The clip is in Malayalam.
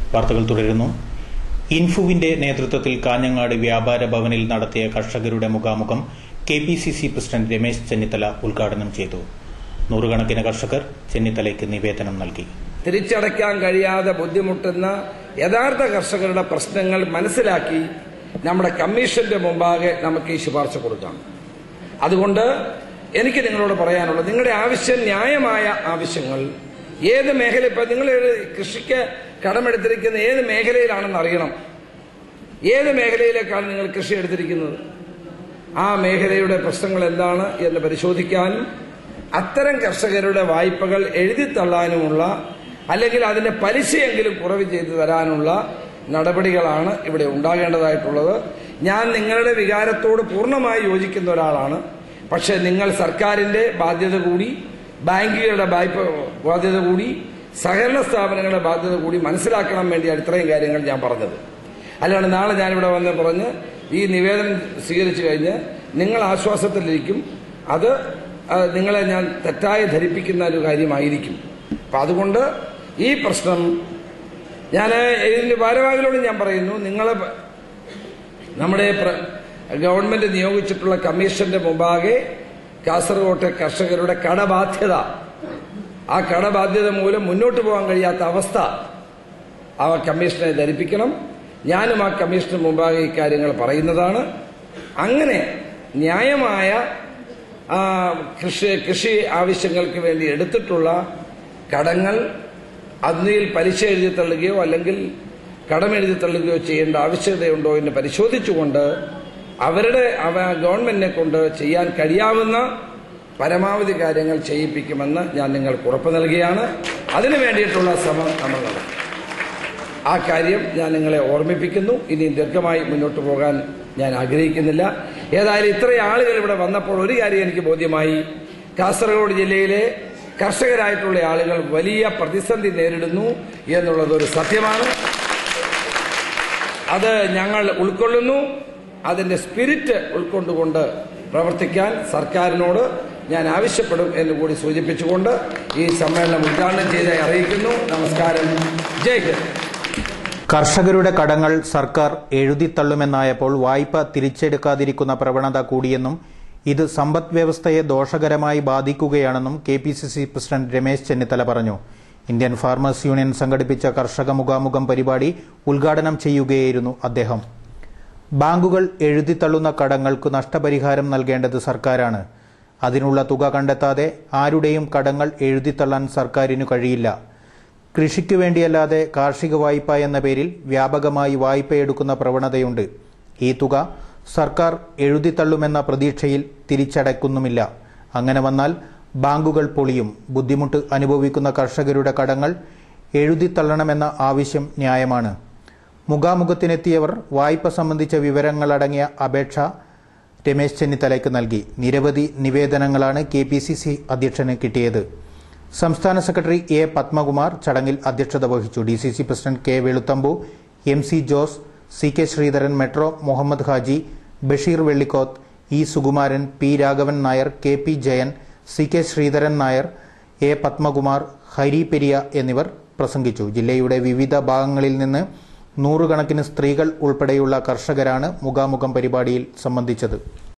വാർത്തകൾ തുടരുന്നു ഇൻഫുവിന്റെ നേതൃത്വത്തിൽ കാഞ്ഞങ്ങാട് വ്യാപാര ഭവനിൽ നടത്തിയ കർഷകരുടെ മുഖാമുഖം K P C C president Ramesh Chennithala ഉദ്ഘാടനം ചെയ്തു നൂറുകണക്കിന് കർഷകർ ചെന്നിത്തലയ്ക്ക് നിവേദനം നൽകി തിരിച്ചടയ്ക്കാൻ കഴിയാതെ ബുദ്ധിമുട്ടുന്ന യഥാർത്ഥ കർഷകരുടെ പ്രശ്നങ്ങൾ മനസ്സിലാക്കി നമ്മുടെ കമ്മീഷന്റെ മുമ്പാകെ നമുക്ക് ഈ ശുപാർശ കൊടുക്കാം അതുകൊണ്ട് എനിക്ക് നിങ്ങളോട് പറയാനുള്ളത് നിങ്ങളുടെ ആവശ്യം ന്യായമായ ആവശ്യങ്ങൾ ഏത് മേഖല ഇപ്പൊ നിങ്ങൾ കൃഷിക്ക് കടമെടുത്തിരിക്കുന്ന ഏത് മേഖലയിലാണെന്ന് അറിയണം ഏത് മേഖലയിലേക്കാണ് നിങ്ങൾ കൃഷി എടുത്തിരിക്കുന്നത് ആ മേഖലയുടെ പ്രശ്നങ്ങൾ എന്താണ് എന്ന് പരിശോധിക്കാനും അത്തരം കർഷകരുടെ വായ്പകൾ എഴുതിത്തള്ളാനുമുള്ള അല്ലെങ്കിൽ അതിന്റെ പലിശയെങ്കിലും കുറവ് ചെയ്തു തരാനുള്ള നടപടികളാണ് ഇവിടെ ഉണ്ടാകേണ്ടതായിട്ടുള്ളത് ഞാൻ നിങ്ങളുടെ വികാരത്തോട് പൂർണ്ണമായി യോജിക്കുന്ന ഒരാളാണ് പക്ഷെ നിങ്ങൾ സർക്കാരിന്റെ ബാധ്യത കൂടി ബാങ്കുകളുടെ വായ്പ ബാധ്യത കൂടി സഹകരണ സ്ഥാപനങ്ങളുടെ ബാധ്യത കൂടി മനസ്സിലാക്കണം വേണ്ടിയാണ് ഇത്രയും കാര്യങ്ങൾ ഞാൻ പറഞ്ഞത് അല്ലാണ്ട് നാളെ ഞാനിവിടെ വന്ന് പറഞ്ഞ് ഈ നിവേദനം സ്വീകരിച്ചു കഴിഞ്ഞ് നിങ്ങൾ ആശ്വാസത്തിലിരിക്കും അത് ആ, നിങ്ങളെ ഞാൻ തെറ്റായി ധരിപ്പിക്കുന്ന ഒരു കാര്യമായിരിക്കും അപ്പം അതുകൊണ്ട് ഈ പ്രശ്നം ഞാൻ ഇതിന്റെ ഭാരവാഹികളോട് ഞാൻ പറയുന്നു നിങ്ങളെ നമ്മുടെ പ്ര- ഗവൺമെന്റ് നിയോഗിച്ചിട്ടുള്ള കമ്മീഷന്റെ മുമ്പാകെ കാസർകോട്ടെ കർഷകരുടെ കടബാധ്യത ആ കടബാധ്യത മൂലം മുന്നോട്ട് പോകാൻ കഴിയാത്ത അവസ്ഥ ആ കമ്മീഷനെ ധരിപ്പിക്കണം ഞാനും ആ കമ്മീഷന് മുമ്പാകെ ഈ കാര്യങ്ങൾ പറയുന്നതാണ് അങ്ങനെ ന്യായമായ ആ, കൃഷി കൃഷി ആവശ്യങ്ങൾക്ക് വേണ്ടി എടുത്തിട്ടുള്ള കടങ്ങൾ അതിൽ പലിശ എഴുതി തള്ളുകയോ അല്ലെങ്കിൽ കടം എഴുതി തള്ളുകയോ ചെയ്യേണ്ട ആവശ്യകതയുണ്ടോ എന്ന് പരിശോധിച്ചുകൊണ്ട് അവരുടെ അവ ഗവൺമെന്റിനെ കൊണ്ട് ചെയ്യാൻ കഴിയാവുന്ന പരമാവധി കാര്യങ്ങൾ ചെയ്യിപ്പിക്കുമെന്ന് ഞാൻ നിങ്ങൾക്ക് ഉറപ്പ് നൽകുകയാണ് അതിനു വേണ്ടിയിട്ടുള്ള ശ്രമം നമ്മൾ നടത്തും ആ കാര്യം ഞാൻ നിങ്ങളെ ഓർമ്മിപ്പിക്കുന്നു ഇനി ദീർഘമായി മുന്നോട്ട് പോകാൻ ഞാൻ ആഗ്രഹിക്കുന്നില്ല ഏതായാലും ഇത്രയും ആളുകൾ ഇവിടെ വന്നപ്പോൾ ഒരു കാര്യം എനിക്ക് ബോധ്യമായി കാസർഗോഡ് ജില്ലയിലെ കർഷകരായിട്ടുള്ള ആളുകൾ വലിയ പ്രതിസന്ധി നേരിടുന്നു എന്നുള്ളത് ഒരു സത്യമാണ് അത് ഞങ്ങൾ ഉൾക്കൊള്ളുന്നു അതിന്റെ സ്പിരിറ്റ് ഉൾക്കൊണ്ടുകൊണ്ട് പ്രവർത്തിക്കാൻ സർക്കാരിനോട് ഞാൻ ആവശ്യപ്പെടും എന്ന് കൂടി സൂചിപ്പിച്ചുകൊണ്ട് ഈ സമ്മേളനം ഉദ്ഘാടനം ചെയ്ത് അറിയിക്കുന്നു നമസ്കാരം ജയ് ഹിന്ദ് കർഷകരുടെ കടങ്ങൾ സർക്കാർ എഴുതിത്തള്ളുമെന്നായപ്പോൾ വായ്പ തിരിച്ചെടുക്കാതിരിക്കുന്ന പ്രവണത കൂടിയെന്നും ഇത് സമ്പദ് വ്യവസ്ഥയെ ദോഷകരമായി ബാധിക്കുകയാണെന്നും K P C C president Ramesh Chennithala പറഞ്ഞു ഇന്ത്യൻ ഫാർമേഴ്സ് യൂണിയൻ സംഘടിപ്പിച്ച കർഷക മുഖാമുഖം പരിപാടി ഉദ്ഘാടനം ചെയ്യുകയായിരുന്നു അദ്ദേഹം ബാങ്കുകൾ എഴുതിത്തള്ളുന്ന കടങ്ങൾക്ക് നഷ്ടപരിഹാരം നൽകേണ്ടത് സർക്കാരാണ് അതിനുള്ള തുക കണ്ടെത്താതെ ആരുടെയും കടങ്ങൾ എഴുതിത്തള്ളാൻ സർക്കാരിനു കഴിയില്ല കൃഷിക്കു വേണ്ടിയല്ലാതെ കാർഷിക വായ്പ എന്ന പേരിൽ വ്യാപകമായി വായ്പയെടുക്കുന്ന പ്രവണതയുണ്ട് ഈ തുക സർക്കാർ എഴുതിത്തള്ളുമെന്ന പ്രതീക്ഷയിൽ തിരിച്ചടയ്ക്കുന്നുമില്ല അങ്ങനെ വന്നാൽ ബാങ്കുകൾ പൊളിയും ബുദ്ധിമുട്ട് അനുഭവിക്കുന്ന കർഷകരുടെ കടങ്ങൾ എഴുതിത്തള്ളണമെന്ന ആവശ്യം ന്യായമാണ് മുഖാമുഖത്തിനെത്തിയവർ വായ്പ സംബന്ധിച്ച വിവരങ്ങളടങ്ങിയ അപേക്ഷ രമേശ് ചെന്നിത്തലയ്ക്ക് നൽകി നിരവധി നിവേദനങ്ങളാണ് കെ പി സി സി അധ്യക്ഷന് കിട്ടിയത് സംസ്ഥാന സെക്രട്ടറി എ പത്മകുമാർ ചടങ്ങിൽ അധ്യക്ഷത വഹിച്ചു D C C president K Veluthambu M C Jose C K Sreedharan metro Muhammad Haji Basheer Vellikkoth E Sukumaran P Raghavan Nair K P Jayan C K Sreedharan Nair A Padmakumar Hari Periya എന്നിവർ പ്രസംഗിച്ചു ജില്ലയുടെ വിവിധ ഭാഗങ്ങളിൽ നിന്ന് നൂറുകണക്കിന് സ്ത്രീകൾ ഉൾപ്പെടെയുള്ള കർഷകരാണ് മുഖാമുഖം പരിപാടിയിൽ സംബന്ധിച്ചത്